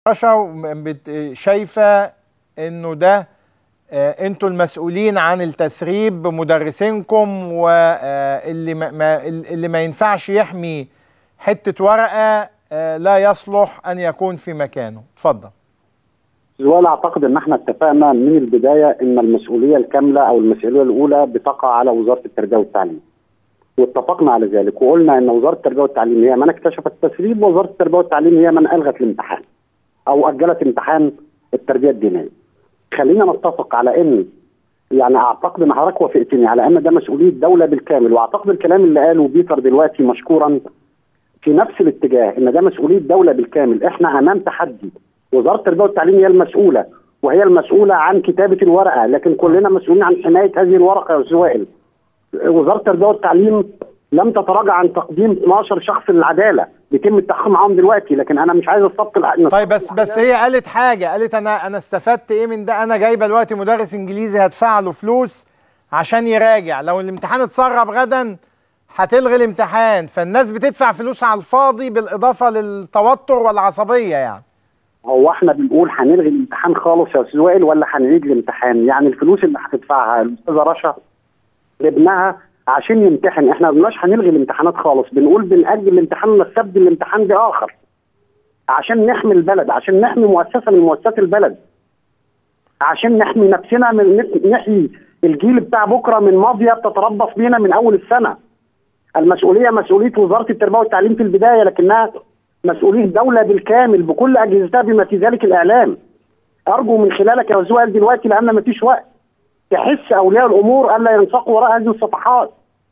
رشا بت- شايفه انه ده آه، انتوا المسؤولين عن التسريب بمدرسينكم واللي ما ما- اللي ما ينفعش يحمي حته ورقه آه، لا يصلح ان يكون في مكانه اتفضل ولا اعتقد ان احنا اتفقنا من البدايه ان المسؤوليه الكامله او المسؤوليه الاولى بتقع على وزاره التربيه والتعليم. واتفقنا على ذلك وقلنا ان وزاره التربيه والتعليم هي من اكتشفت التسريب ووزاره التربيه والتعليم هي من الغت الامتحان او اجلت امتحان التربيه الدينيه. خلينا نتفق على ان يعني اعتقد ان حضرتك وافقتني على ان ده مسؤوليه الدوله بالكامل واعتقد الكلام اللي قاله بيتر دلوقتي مشكورا في نفس الاتجاه ان ده مسؤوليه الدوله بالكامل احنا امام تحدي وزاره التربيه والتعليم هي المسؤوله وهي المسؤوله عن كتابه الورقه لكن كلنا مسؤولين عن حمايه هذه الورقه يا استاذ وائل وزاره التربيه والتعليم لم تتراجع عن تقديم 12 شخص للعداله بيتم التحقيق معاهم دلوقتي لكن انا مش عايز استبق الع- طيب بس بس هي قالت حاجه قالت انا انا استفدت ايه من ده انا جايبه دلوقتي مدرس انجليزي هدفع له فلوس عشان يراجع لو الامتحان اتسرب غدا هتلغي الامتحان فالناس بتدفع فلوس على الفاضي بالاضافه للتوتر والعصبيه يعني هو احنا بنقول هنلغي الامتحان خالص يا استاذ وائل ولا هنعيد الامتحان يعني الفلوس اللي هتدفعها الاستاذه رشا لابنها عشان يمتحن احنا ما بنقولش هنلغي الامتحانات خالص بنقول بنأجل الامتحان ونستبدل الامتحان باخر عشان نحمي البلد عشان نحمي مؤسسه من مؤسسات البلد عشان نحمي نفسنا من نح- نحيي الجيل بتاع بكره من ماضيه بتتربص بينا من اول السنه المسؤوليه مسؤوليه وزاره التربيه والتعليم في البدايه لكنها مسؤوليه دوله بالكامل بكل اجهزتها بما في ذلك الاعلام ارجو من خلالك يا وزوال دلوقتي لان ما فيش وقت تحس اولياء الامور الا ينساقوا وراء هذه الصفحات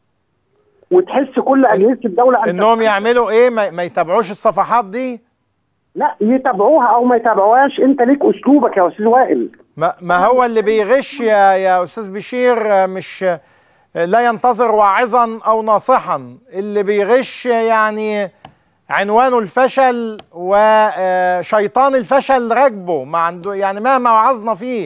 وتحس كل اجهزه الدوله أن انهم يعملوا ايه ما, ما يتابعوش الصفحات دي لا يتابعوها او ما يتابعوهاش انت ليك اسلوبك يا استاذ وائل ما, ما هو اللي بيغش يا يا استاذ بشير آه، مش آه، لا ينتظر واعظا او ناصحا اللي بيغش يعني عنوانه الفشل وشيطان الفشل راكبه ما عنده يعني مهما وعظنا فيه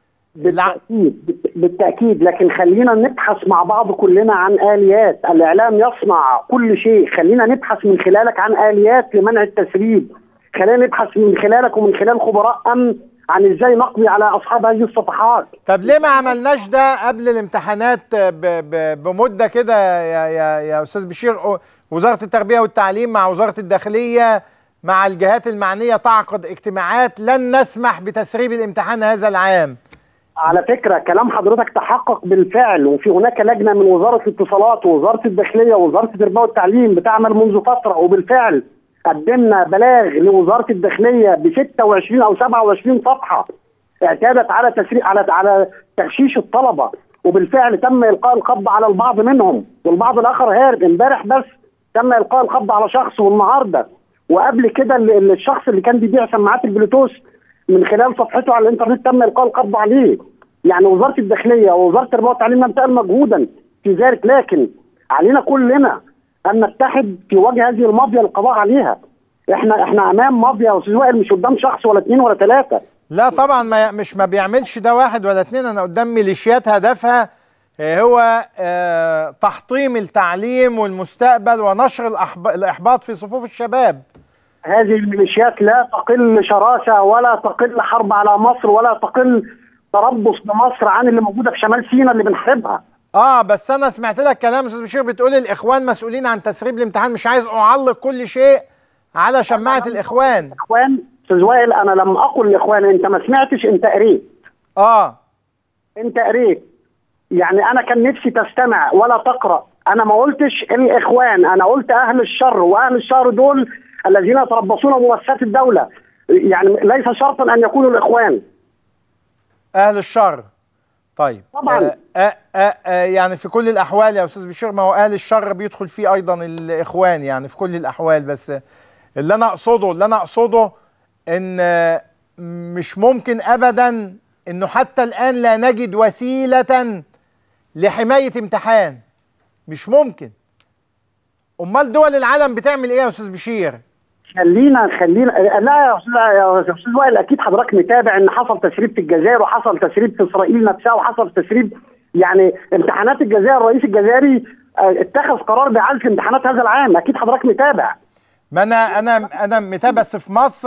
بالتاكيد بالت- بالتاكيد لكن خلينا نبحث مع بعض كلنا عن اليات الاعلام يصنع كل شيء خلينا نبحث من خلالك عن اليات لمنع التسريب خلينا نبحث من خلالك ومن خلال خبراء امن عن ازاي نقضي على اصحاب هذه الصفحات طب ليه ما عملناش ده قبل الامتحانات ب ب بمده كده يا يا يا استاذ بشير وزاره التربيه والتعليم مع وزاره الداخليه مع الجهات المعنيه تعقد اجتماعات لن نسمح بتسريب الامتحان هذا العام على فكره كلام حضرتك تحقق بالفعل وفي هناك لجنه من وزاره الاتصالات ووزاره الداخليه ووزاره التربيه والتعليم بتعمل منذ فتره وبالفعل قدمنا بلاغ لوزاره الداخليه ب 26 او 27 صفحه اعتادت على تسريع على على تغشيش الطلبه وبالفعل تم القاء القبض على البعض منهم والبعض الاخر هارب امبارح بس تم القاء القبض على شخص والنهارده وقبل كده ال- ال- الشخص اللي كان بيبيع سماعات البلوتوث من خلال صفحته على الانترنت تم القاء القبض عليه يعني وزاره الداخليه ووزاره التربيه والتعليم لم تقل مجهودا في ذلك لكن علينا كلنا ان نتحد في وجه هذه المافيا للقضاء عليها احنا احنا امام مافيا يا استاذ وائل مش قدام شخص ولا اثنين ولا ثلاثه لا طبعا ما مش ما بيعملش ده واحد ولا اتنين انا قدام ميليشيات هدفها آه، هو آه، تحطيم التعليم والمستقبل ونشر الأحب- الاحباط في صفوف الشباب هذه الميليشيات لا تقل شراسه ولا تقل حرب على مصر ولا تقل تربص بمصر عن اللي موجوده في شمال سيناء اللي بنحاربها اه بس انا سمعت لك كلام استاذ بشير بتقول الاخوان مسؤولين عن تسريب الامتحان مش عايز اعلق كل شيء على شماعه الاخوان اخوان استاذ وائل انا لم اقل الاخوان انت ما سمعتش انت قريت اه انت قريت يعني انا كان نفسي تستمع ولا تقرا انا ما قلتش الاخوان انا قلت اهل الشر واهل الشر دول الذين يتربصون بمؤسسات الدوله يعني ليس شرطا ان يكونوا الاخوان اهل الشر طيب طبعاً. آه آه آه آه يعني في كل الاحوال يا استاذ بشير ما هو اهل الشر بيدخل فيه ايضا الاخوان يعني في كل الاحوال بس اللي انا اقصده اللي انا اقصده ان آه، مش ممكن ابدا انه حتى الان لا نجد وسيله لحمايه امتحان مش ممكن امال دول العالم بتعمل ايه يا استاذ بشير خلينا خلينا لا يا استاذ يا استاذ وائل اكيد حضرتك متابع ان حصل تسريب في الجزائر وحصل تسريب في اسرائيل نفسها وحصل تسريب يعني امتحانات الجزائر الرئيس الجزائري آه، اتخذ قرار باعاده امتحانات هذا العام اكيد حضرتك متابع ما انا انا انا متابع بس في مصر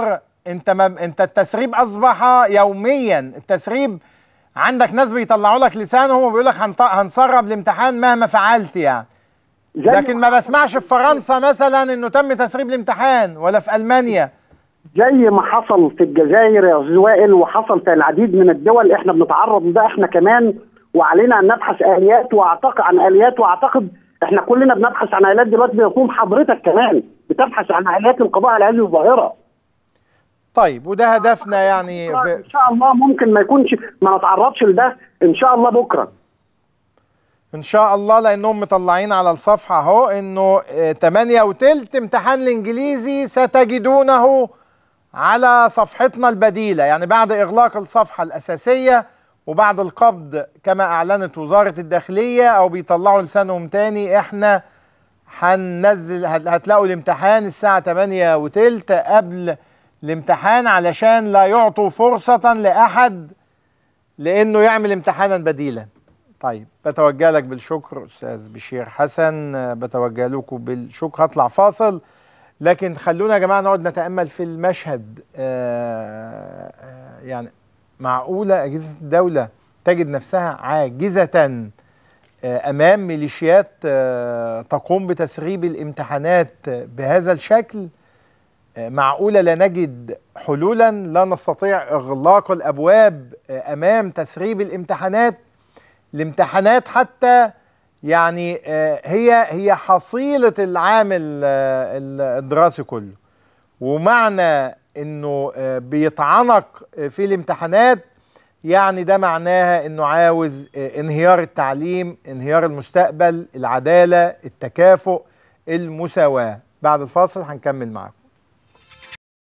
انت ما انت التسريب اصبح يوميا التسريب عندك ناس بيطلعوا لك لسانهم وبيقول لك هنط- هنسرب الامتحان مهما فعلت يعني زي لكن ما بسمعش في فرنسا مثلا انه تم تسريب الامتحان ولا في المانيا زي ما حصل في الجزائر يا استاذ وائل وحصل في العديد من الدول احنا بنتعرض لده احنا كمان وعلينا ان نبحث اليات واعتقد عن اليات واعتقد احنا كلنا بنبحث عن اليات دلوقتي بيقوم حضرتك كمان بتبحث عن اليات القضاء على هذه الظاهره طيب وده هدفنا يعني ان في شاء الله ممكن ما يكونش ما نتعرضش لده ان شاء الله بكره ان شاء الله لانهم مطلعين على الصفحه اهو انه آه، 8 وتلت امتحان الانجليزي ستجدونه على صفحتنا البديله يعني بعد اغلاق الصفحه الاساسيه وبعد القبض كما اعلنت وزاره الداخليه او بيطلعوا لسانهم تاني احنا هننزل هت- هتلاقوا الامتحان الساعه 8 وتلت قبل الامتحان علشان لا يعطوا فرصه لاحد لانه يعمل امتحانا بديلا طيب بتوجه لك بالشكر استاذ بشير حسن آه، بتوجه لكم بالشكر هطلع فاصل لكن خلونا يا جماعه نقعد نتامل في المشهد آه، آه، يعني معقوله اجهزه الدوله تجد نفسها عاجزه آه، امام ميليشيات آه، تقوم بتسريب الامتحانات آه، بهذا الشكل آه، معقوله لا نجد حلولا لا نستطيع اغلاق الابواب آه، امام تسريب الامتحانات الامتحانات حتى يعني آه، هي هي حصيله العام ال- ال- الدراسي كله ومعنى انه آه، بيطعنق آه، في الامتحانات يعني ده معناها انه عاوز آه، انهيار التعليم انهيار المستقبل العداله التكافؤ المساواه بعد الفاصل هنكمل معاكم